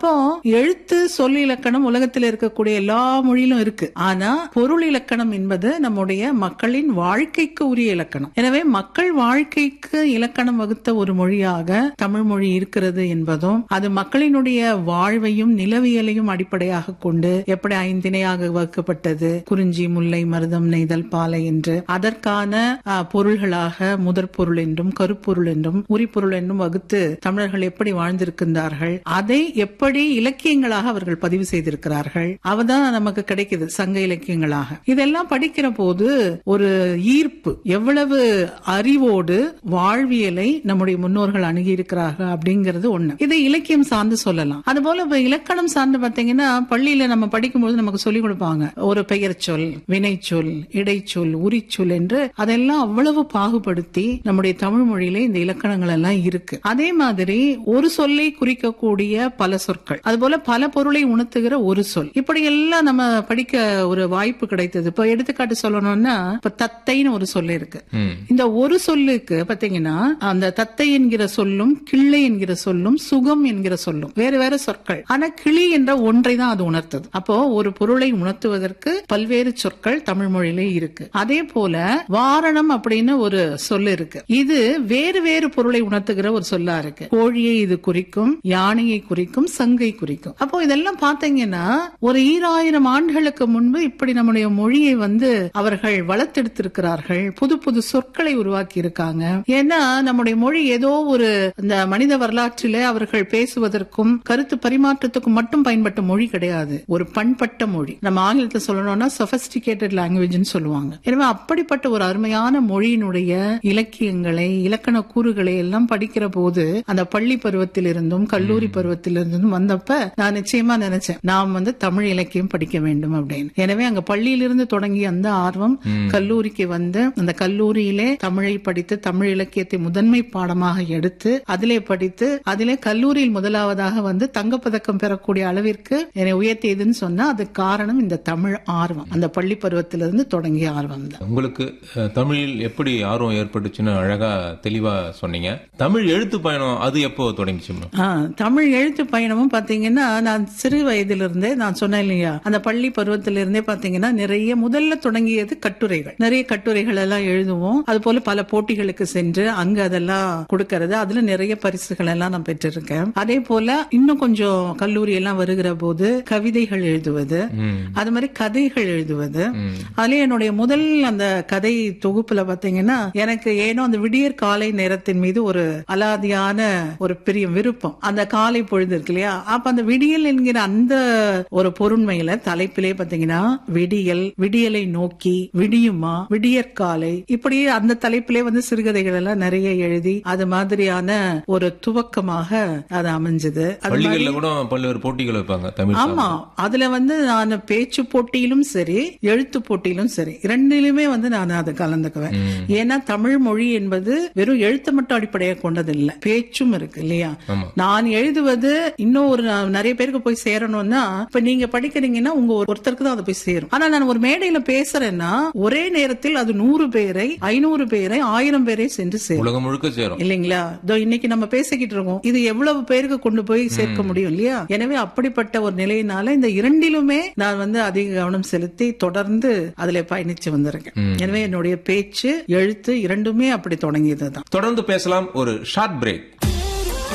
அப்போ எழுத்து சொல் இலக்கணம் உலகத்தில் இருக்கக்கூடிய எல்லா மொழியிலும் இருக்கு ஆனா பொருள் இலக்கணம் என்பது நம்முடைய மக்களின் வாழ்க்கைக்கு உரிய இலக்கணம் எனவே மக்கள் வாழ்க்கைக்கு இலக்கணம் வகுத்த ஒரு மொழியாக தமிழ் மொழி இருக்கிறது என்பதும் அது மக்களினுடைய வாழ்வையும் நிலவியலையும் அடிப்படையாக கொண்டு எப்படி ஐந்திணையாக வகுக்கப்பட்டது குறிஞ்சி முல்லை மருதம் நெய்தல் பாலை என்று அதற்கான ஆ, பொருள்களாக முதற் பொருள் என்றும் கருப்பொருள் என்றும் உரிப்பொருள் என்றும் வகுத்து தமிழர்கள் எப்படி வாழ்ந்திருக்கின்றார்கள் அதை எப்படி இலக்கியங்களாக அவர்கள் பதிவு செய்திருக்கிறார்கள் அவதான் நமக்கு கிடைக்குது சங்க இலக்கியங்களாக இதெல்லாம் படிக்கிற போது ஒரு ஈர்ப்பு எவ்வளவு அறிவோடு வாழ்வியலை நம்முடைய முன்னோர்கள் அணுகி இருக்கிறார்கள் அப்படிங்கிறது ஒண்ணு இதை இலக்கியம் சார்ந்து சொல்லலாம் அதுபோல இப்ப இலக்கணம் சார்ந்து பாத்தீங்கன்னா பள்ளியில நம்ம படிக்கும்போது நமக்கு சொல்லிக் கொடுப்பாங்க ஒரு பெயர் சொல் வினைச்சொல் இடைச்சொல் உரிச்சொல் என்று அதெல்லாம் அவ்வளவு பாகுபடுத்தி நம்முடைய தமிழ் மொழியில இந்த இலக்கணங்கள் எல்லாம் இருக்கு அதே மாதிரி ஒரு சொல்லை குறிக்கக்கூடிய பல சொற்கள் அதுபோல பல பொருளை உணர்த்துகிற ஒரு சொல் இப்படி எல்லாம் நம்ம படிக்க ஒரு வாய்ப்பு கிடைத்தது இப்ப எடுத்துக்காட்டு சொல்லணும்னா இப்ப தத்தைன்னு ஒரு சொல் இருக்கு ம். இந்த ஒரு சொல்லுக்கு பாத்தீங்கன்னா அந்த தத்தை என்கிற சொல்லும் கிள்ளை என்கிற சொல்லும் சுகம் என்கிற சொல்லும் வேற வேற சொற்கள் ஆனா கிளி என்ற ஒன்றை தான் அது உணர்த்தது அப்போ ஒரு பொருளை உணர்த்துவதற்கு பல்வேறு சொற்கள் தமிழ் மொழியிலே இருக்கு அதே போல வாரணம் அப்படின்னு ஒரு சொல் இருக்கு இது வேறு வேறு பொருளை உணர்த்துகிற ஒரு சொல்லா இருக்கு கோழியை இது குறிக்கும் யானையை குறிக்கும் சங்கை குறிக்கும் அப்போ இதெல்லாம் பாத்தீங்கன்னா ஒரு ஈராயிரம் ஆண்டுகளுக்கு முன்பு இப்படி நம்முடைய மொழியை வந்து அவர்கள் வளர்த்தெடுத்திருக்கிறார்கள் புது புது சொற்களை உருவாக்கி இருக்காங்க ஏன்னா நம்முடைய மொழி ஏதோ ஒரு இந்த மனித வரலாற்றிலே அவர்கள் பேசுவதற்கும் கருத்து பரிமாற்றத்துக்கும் மட்டும் பயன்பட்ட மொழி கிடையாது ஒரு பண்பட்ட மொழி நம்ம ஆங்கிலத்தில் சொல்லணும்னா சொபஸ்டிகேட்டட் லாங்குவேஜ்னு சொல்லுவாங்க எனவே அப்படிப்பட்ட ஒரு அருமையான மொழியினுடைய இலக்கியங்களை இலக்கண கூறுகளை எல்லாம் படிக்கிற போது அந்த பள்ளி பருவத்தில் இருந்தும் கல்லூரி பருவத்தில் இருந்தும் வந்தப்ப நான் நிச்சயமா நினைச்சேன் நாம் வந்து தமிழ் இலக்கியம் படிக்க வேண்டும் அப்படின்னு எனவே அங்க பள்ளியிலிருந்து தொடங்கிய அந்த ஆர்வம் கல்லூரிக்கு வந்து அந்த கல்லூரியிலே தமிழை படித்து தமிழ் இலக்கியத்தை முதன்மை பாடமாக எடுத்து அதிலே படித்து அதிலே கல்லூரியில் முதலாவதாக வந்து தங்கப்பதக்கம் பெறக்கூடிய அளவிற்கு என்னை உயர்த்தியதுன்னு சொன்னா அதுக்கு காரணம் இந்த தமிழ் ஆர்வம் அந்த பள்ளி பருவத்திலிருந்து தொடங்கிய ஆர்வம் தான் உங்களுக்கு அஹ், தமிழில் எப்படி ஆர்வம் ஏற்பட்டுச்சுன்னு அழகா தெளிவா சொன்னீங்க தமிழ் எழுத்து பயணம் அது எப்போ தொடங்கிச்சுமா ஆ, தமிழ் எழுத்து பயணமும் பாத்தீங்கன்னா நான் சிறு வயதிலிருந்தே நான் சொன்னேன் இல்லையா அந்த பள்ளி பருவத்திலிருந்தே பாத்தீங்கன்னா நிறைய முதல்ல தொடங்கியது கட்டுரைகள் நிறைய கட்டுரைகள் எல்லாம் எழுதுவோம் அது போல பல போட்டிகளுக்கு சென்று அங்க அதெல்லாம் கொடுக்கறது அதுல நிறைய பரிசுகள் எல்லாம் நான் பெற்றிருக்கேன் அதே போல இன்னும் கொஞ்சம் கல்லூரி எல்லாம் வருகிற போது கவிதைகள் எழுதுவது ம். அது மாதிரி கதைகள் எழுதுவது ம். அதுல என்னுடைய முதல் அந்த கதை தொகுப்புல பாத்தீங்கன்னா எனக்கு ஏனோ அந்த விடியற் காலை நேரத்தின் மீது ஒரு அலாதியான ஒரு பெரிய விருப்பம் அந்த காலை பொழுது இருக்கு இல்லையா அப்ப அந்த விடியல் என்கிற அந்த ஒரு பொருண்மையில தலைப்பிலே பாத்தீங்கன்னா விடியல் விடியலை நோக்கி விடியுமா விடியற்காலை இப்படி அந்த தலைப்பிலே வந்து சிறுகதைகள் எல்லாம் நிறைய எழுதி அது மாதிரியான ஒரு துவக்கமாக அது அமைஞ்சது அது பள்ளிகள்ல கூட பல்வேறு போட்டிகள் வைப்பாங்க தமிழ் ஆமா அதுல வந்து நான் பேச்சு போட்டியிலும் சரி எழுத்து போட்டியிலும் சரி இரண்டிலுமே வந்து நான் அதை கலந்துக்குவேன் ஏன்னா தமிழ் மொழி என்பது வெறும் எழுத்து மட்டும் அடிப்படையாக கொண்டது இல்ல பேச்சும் இருக்கு இல்லையா ஆமா. நான் எழுதுவது இன்னும் ஒரு நான் நிறைய பேருக்கு போய் சேரணும்னா இப்ப நீங்க படிக்கிறீங்கன்னா உங்க ஒரு- ஒருத்தருக்கு தான் அது போய் சேரும் ஆனா நான் ஒரு மேடையில பேசுறேன்னா ஒரே நேரத்தில் அது நூறு பேரை ஐநூறு பேரை ஆயிரம் பேரை சென்று சேரும் உலகம் முழுக்க சேரும் இல்லைங்களா இதோ இன்னைக்கு நம்ம பேசிக்கிட்டு இருக்கோம் இது எவ்வளவு பேருக்கு கொண்டு போய் சேர்க்க முடியும் இல்லையா எனவே அப்படிப்பட்ட ஒரு நிலையினால இந்த இரண்டிலுமே நான் வந்து அதிக கவனம் செலுத்தி தொடர்ந்து அதுல பயணிச்சு வந்திருக்கேன் எனவே என்னுடைய பேச்சு எழுத்து இரண்டுமே அப்படி தொடங்கியதுதான் தொடர்ந்து பேசலாம் ஒரு ஷார்ட் பிரேக்